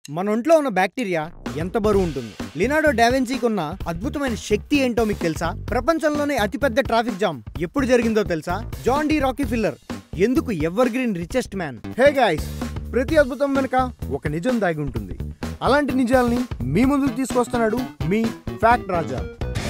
మన ఒంట్లో ఉన్న బ్యాక్టీరియా ఎంత బరువు ఉంటుంది లినాడో డావెన్సీకి ఉన్న అద్భుతమైన శక్తి ఏంటో మీకు తెలుసా ప్రపంచంలోనే అతిపెద్ద ట్రాఫిక్ జామ్ ఎప్పుడు జరిగిందో తెలుసా జాన్ డి రాకీ ఫిల్లర్ ఎందుకు evergreen richest man hey guys ప్రతి అద్భుతం వెనుక ఒక నిజం దాగి ఉంటుంది అలాంటి నిజాల్ని మీ ముందుకు తీసుకొస్తున్నాడు మీ ఫ్యాక్ట్ రాజా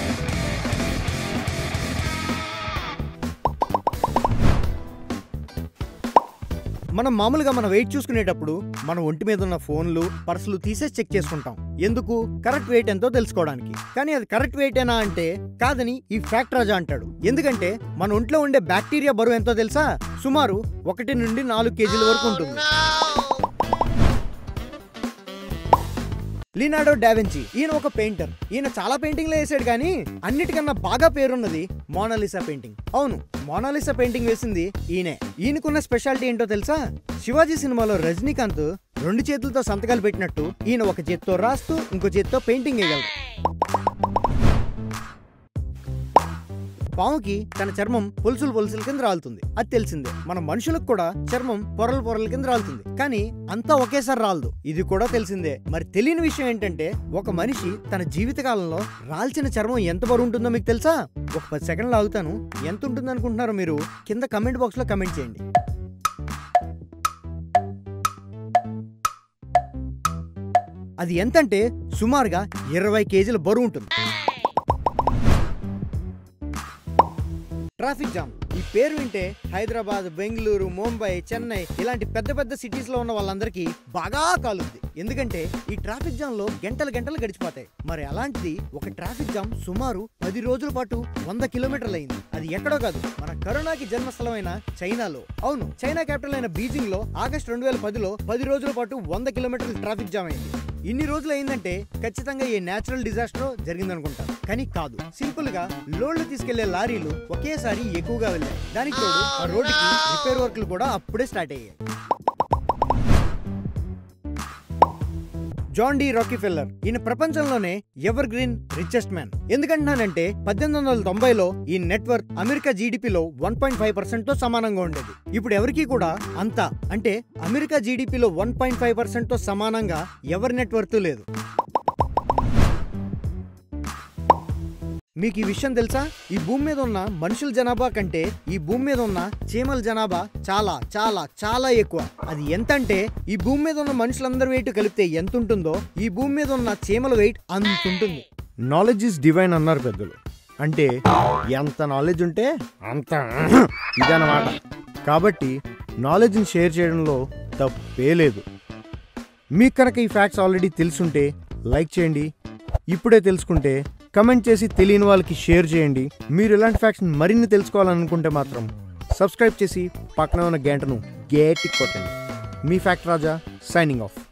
మనం మామూలుగా మన వెయిట్ చూసుకునేటప్పుడు మన ఒంటి మీద ఉన్న ఫోన్లు పర్సులు తీసేసి చెక్ చేసుకుంటాం ఎందుకు కరెక్ట్ వెయిట్ ఎంతో తెలుసుకోవడానికి కానీ అది కరెక్ట్ వెయిటేనా అంటే కాదని ఈ ఫ్యాక్ట్ రాజా అంటాడు ఎందుకంటే మన ఒంట్లో ఉండే బ్యాక్టీరియా బరువు ఎంతో తెలుసా సుమారు ఒకటి నుండి నాలుగు కేజీల వరకు ఉంటుంది లీనాడో డావెన్సీ ఈయన ఒక పెయింటర్ ఈయన చాలా పెయింటింగ్లు వేసాడు కానీ అన్నిటికన్నా బాగా పేరున్నది మోనాలిసా పెయింటింగ్ అవును మోనాలిసా పెయింటింగ్ వేసింది ఈయనే ఈయనకున్న స్పెషాలిటీ ఏంటో తెలుసా శివాజీ సినిమాలో రజనీకాంత్ రెండు చేతులతో సంతకాలు పెట్టినట్టు ఈయన ఒక చేత్తో రాస్తూ ఇంకో చేత్తో పెయింటింగ్ వేయగలరు పాముకి తన చర్మం పొలుసులు పొలుసుల కింద రాలుతుంది అది తెలిసిందే మన మనుషులకు కూడా చర్మం పొరలు పొరల కింద రాలుతుంది కానీ అంతా ఒకేసారి రాలదు ఇది కూడా తెలిసిందే మరి తెలియని విషయం ఏంటంటే ఒక మనిషి తన జీవితకాలంలో రాల్చిన చర్మం ఎంత బరువు ఉంటుందో మీకు తెలుసా ఒక పది సెకండ్లు ఆగుతాను ఎంత ఉంటుంది అనుకుంటున్నారో మీరు కింద కమెంట్ బాక్స్ లో కమెంట్ చేయండి అది ఎంతంటే సుమారుగా ఇరవై కేజీల బరువు ఉంటుంది ట్రాఫిక్ జామ్ ఈ పేరు వింటే హైదరాబాద్ బెంగళూరు ముంబై చెన్నై ఇలాంటి పెద్ద పెద్ద సిటీస్ లో ఉన్న వాళ్ళందరికీ బాగా కాలుద్ది ఎందుకంటే ఈ ట్రాఫిక్ జామ్ లో గంటలు గంటలు గడిచిపోతాయి మరి అలాంటిది ఒక ట్రాఫిక్ జామ్ సుమారు పది రోజుల పాటు వంద కిలోమీటర్లు అయింది అది ఎక్కడో కాదు మన కరోనాకి జన్మస్థలమైన చైనాలో అవును చైనా క్యాపిటల్ అయిన బీజింగ్ లో ఆగస్ట్ రెండు వేల పదిలో పది రోజుల పాటు వంద కిలోమీటర్ల ట్రాఫిక్ జామ్ అయింది ఇన్ని రోజులు అయిందంటే ఖచ్చితంగా ఈ నేచురల్ డిజాస్టర్ జరిగిందనుకుంటారు కానీ కాదు సింపుల్ గా లోడ్లు తీసుకెళ్లే లారీలు ఒకేసారి ఎక్కువగా వెళ్ళాయి దానికి తోడు ఆ రోడ్డుకి రిపేర్ వర్క్లు కూడా అప్పుడే స్టార్ట్ అయ్యాయి జాన్ డి రాకీ ఫెల్లర్ ఈయన ప్రపంచంలోనే ఎవర్ గ్రీన్ రిచెస్ట్ మ్యాన్ ఎందుకంటున్నానంటే పద్దెనిమిది వందల తొంభైలో ఈ నెట్వర్క్ అమెరికా జీడిపిలో వన్ పాయింట్ ఫైవ్ పర్సెంట్ తో సమానంగా ఉండేది ఇప్పుడు ఎవరికి కూడా అంత అంటే అమెరికా జీడిపిలో వన్ పాయింట్ ఫైవ్ పర్సెంట్ తో సమానంగా ఎవరి నెట్వర్క్ లేదు మీకు ఈ విషయం తెలుసా ఈ భూమి మీద ఉన్న మనుషుల జనాభా కంటే ఈ భూమి మీద ఉన్న చీమల జనాభా చాలా చాలా చాలా ఎక్కువ అది ఎంత అంటే ఈ భూమి మీద ఉన్న మనుషులందరి వెయిట్ కలిపితే ఎంత ఉంటుందో ఈ భూమి మీద ఉన్న చీమల వెయిట్ అంత ఉంటుంది నాలెడ్జ్ ఇస్ డివైన్ అన్నారు పెద్దలు అంటే ఎంత నాలెడ్జ్ ఉంటే అంత ఇదన్నమాట కాబట్టి నాలెడ్జ్ని షేర్ చేయడంలో తప్పే లేదు మీకు కనుక ఈ ఫ్యాక్ట్స్ ఆల్రెడీ తెలుసుంటే లైక్ చేయండి ఇప్పుడే తెలుసుకుంటే కమెంట్ చేసి తెలియని వాళ్ళకి షేర్ చేయండి మీరు ఇలాంటి ఫ్యాక్ట్స్ మరిన్ని తెలుసుకోవాలనుకుంటే మాత్రం సబ్స్క్రైబ్ చేసి పక్కన ఉన్న గంటను గేటి కొట్టండి మీ ఫ్యాక్ట్ రాజా సైనింగ్ ఆఫ్